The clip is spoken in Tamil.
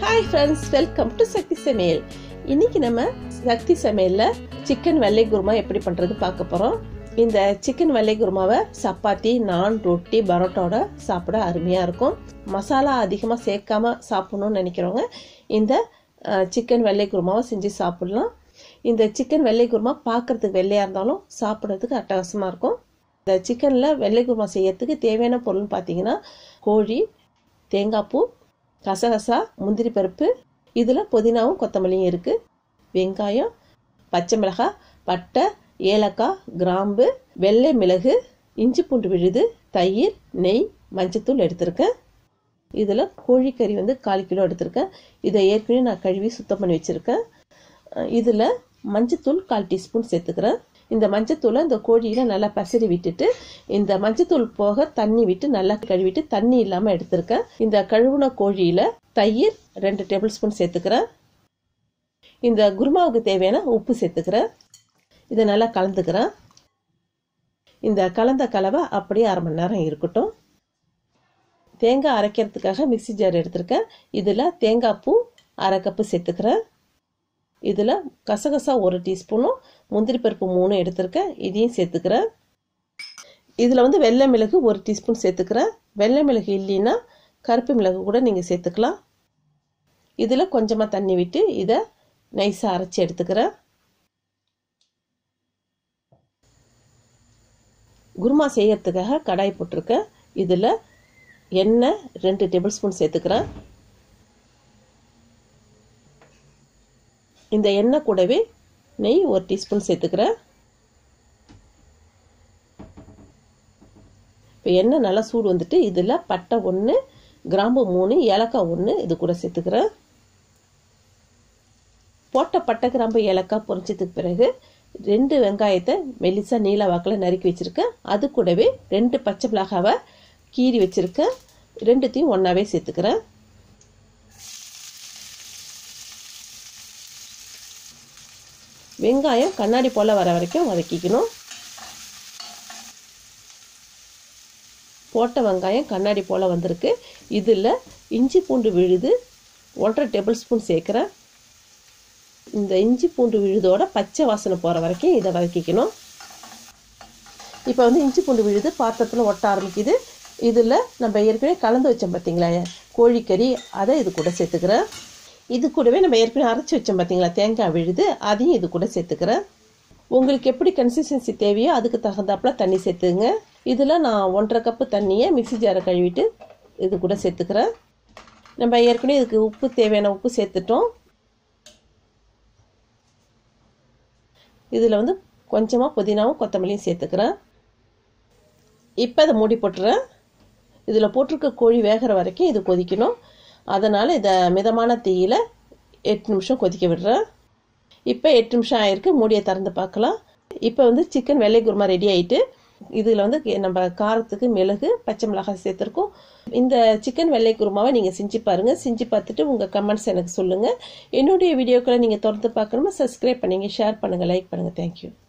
hi friends welcome to Sakthi Samayal இன்னைக்கு நம்ம சக்தி சமையல்ல சிக்கன் வெள்ளை குருமா எப்படி பண்றது பார்க்க போறோம் இந்த சிக்கன் வெள்ளை குருமாவை சப்பாத்தி நான் ரொட்டி பரோட்டாவோட சாப்பிட அருமையா இருக்கும் மசாலா அதிகமாக சேர்க்காம சாப்பிடணும்னு நினைக்கிறவங்க இந்த சிக்கன் வெள்ளை குருமாவை செஞ்சு சாப்பிடலாம் இந்த சிக்கன் வெள்ளை குருமா பார்க்கறதுக்கு வெள்ளையா இருந்தாலும் சாப்பிட்றதுக்கு அட்டகாசமா இருக்கும் இந்த சிக்கனில் வெள்ளை குருமா செய்யறதுக்கு தேவையான பொருள்னு பார்த்தீங்கன்னா கோழி தேங்காய் பூ கசகசா முந்திரி பருப்பு இதில் புதினாவும் கொத்தமல்லியும் இருக்குது வெங்காயம் பச்சை மிளகாய் பட்டை ஏலக்காய் கிராம்பு வெள்ளை மிளகு இஞ்சி பூண்டு விழுது தயிர் நெய் மஞ்சத்தூள் எடுத்திருக்கேன் இதில் கோழிக்கறி வந்து கால் கிலோ எடுத்திருக்கேன் இதை ஏற்கனவே நான் கழுவி சுத்தம் பண்ணி வச்சுருக்கேன் இதில் மஞ்சத்தூள் கால் டீஸ்பூன் சேர்த்துக்கிறேன் இந்த மஞ்சத்தூளை இந்த கோழியில் நல்லா பசறி விட்டுட்டு இந்த மஞ்சத்தூள் போக தண்ணி விட்டு நல்லா கழுவிட்டு தண்ணி இல்லாமல் எடுத்திருக்கேன் இந்த கழுவுன கோழியில் தயிர் ரெண்டு டேபிள் ஸ்பூன் சேர்த்துக்கிறேன் இந்த குருமாவுக்கு தேவையான உப்பு சேர்த்துக்கிறேன் இதை நல்லா கலந்துக்கிறேன் இந்த கலந்த கலவை அப்படியே அரை மணி நேரம் இருக்கட்டும் தேங்காய் அரைக்கிறதுக்காக மிக்சி ஜார் எடுத்திருக்கேன் இதில் தேங்காய் பூ அரை கப்பு சேர்த்துக்கிறேன் இதில் கசகசா ஒரு டீஸ்பூனும் முந்திரி பருப்பு மூணு எடுத்திருக்கேன் இதையும் சேர்த்துக்கிறேன் இதில் வந்து வெள்ளை மிளகு ஒரு டீஸ்பூன் சேர்த்துக்கிறேன் வெள்ளை மிளகு இல்லைன்னா கருப்பு மிளகு கூட நீங்கள் சேர்த்துக்கலாம் இதில் கொஞ்சமாக தண்ணி விட்டு இதை நைஸாக அரைச்சி எடுத்துக்கிறேன் குருமா செய்யறதுக்காக கடாய் போட்டிருக்கேன் இதில் எண்ணெய் ரெண்டு டேபிள் ஸ்பூன் சேர்த்துக்கிறேன் இந்த எண்ணெய் கூடவே நெய் ஒரு டீஸ்பூன் சேர்த்துக்கிறேன் இப்போ எண்ணெய் நல்லா சூடு வந்துட்டு இதில் பட்டை ஒன்று கிராம்பு மூணு ஏலக்காய் ஒன்று இது கூட சேர்த்துக்கிறேன் போட்ட பட்டை கிராம்பு ஏலக்காய் பொரிச்சதுக்கு பிறகு ரெண்டு வெங்காயத்தை மெலிசா நீல வாக்கில் நறுக்கி வச்சுருக்கேன் அது கூடவே ரெண்டு பச்சை மிளகாவை கீறி வச்சுருக்கேன் ரெண்டுத்தையும் ஒன்றாவே சேர்த்துக்கிறேன் வெங்காயம் கண்ணாடி போல் வர வரைக்கும் வதக்கிக்கணும் போட்ட வெங்காயம் கண்ணாடி போல் வந்திருக்கு இதில் இஞ்சி பூண்டு விழுது ஒன்றரை டேபிள் ஸ்பூன் சேர்க்குறேன் இந்த இஞ்சி பூண்டு விழுதோட பச்சை வாசனை போகிற வரைக்கும் இதை வதக்கிக்கணும் இப்போ வந்து இஞ்சி பூண்டு விழுது பாத்திரத்தில் ஒட்ட ஆரம்பிக்குது இதில் நம்ம ஏற்கனவே கலந்து வச்சோம் பார்த்தீங்களா கோழிக்கறி அதை இது கூட சேர்த்துக்கிறேன் இது கூடவே நம்ம ஏற்கனவே அரைச்சி வச்சோம் பார்த்தீங்களா தேங்காய் விழுது அதையும் இது கூட சேர்த்துக்கிறேன் உங்களுக்கு எப்படி கன்சிஸ்டன்சி தேவையோ அதுக்கு தகுந்தாப்புல தண்ணி சேர்த்துங்க இதில் நான் ஒன்றரை கப்பு தண்ணியை மிக்சி ஜாரை கழுவிட்டு இது கூட சேர்த்துக்கிறேன் நம்ம ஏற்கனவே இதுக்கு உப்பு தேவையான உப்பு சேர்த்துட்டோம் இதில் வந்து கொஞ்சமாக புதினாவும் கொத்தமல்லியும் சேர்த்துக்கிறேன் இப்போ இதை மூடி போட்டுறேன் இதில் போட்டிருக்க கோழி வேகிற வரைக்கும் இது கொதிக்கணும் அதனால் இதை மிதமான தீயில் எட்டு நிமிஷம் கொதிக்க விடுறேன் இப்போ எட்டு நிமிஷம் ஆயிருக்கு மூடியை திறந்து பார்க்கலாம் இப்போ வந்து சிக்கன் வெள்ளை குருமா ரெடி ஆகிட்டு இதில் வந்து நம்ம காரத்துக்கு மிளகு பச்சை மிளகாய் சேர்த்துருக்கோம் இந்த சிக்கன் வெள்ளை குருமாவை நீங்கள் செஞ்சு பாருங்கள் செஞ்சு பார்த்துட்டு உங்கள் கமெண்ட்ஸ் எனக்கு சொல்லுங்கள் என்னுடைய வீடியோக்களை நீங்கள் தொடர்ந்து பார்க்கணுமா சப்ஸ்கிரைப் பண்ணுங்கள் ஷேர் பண்ணுங்கள் லைக் பண்ணுங்கள் தேங்க்யூ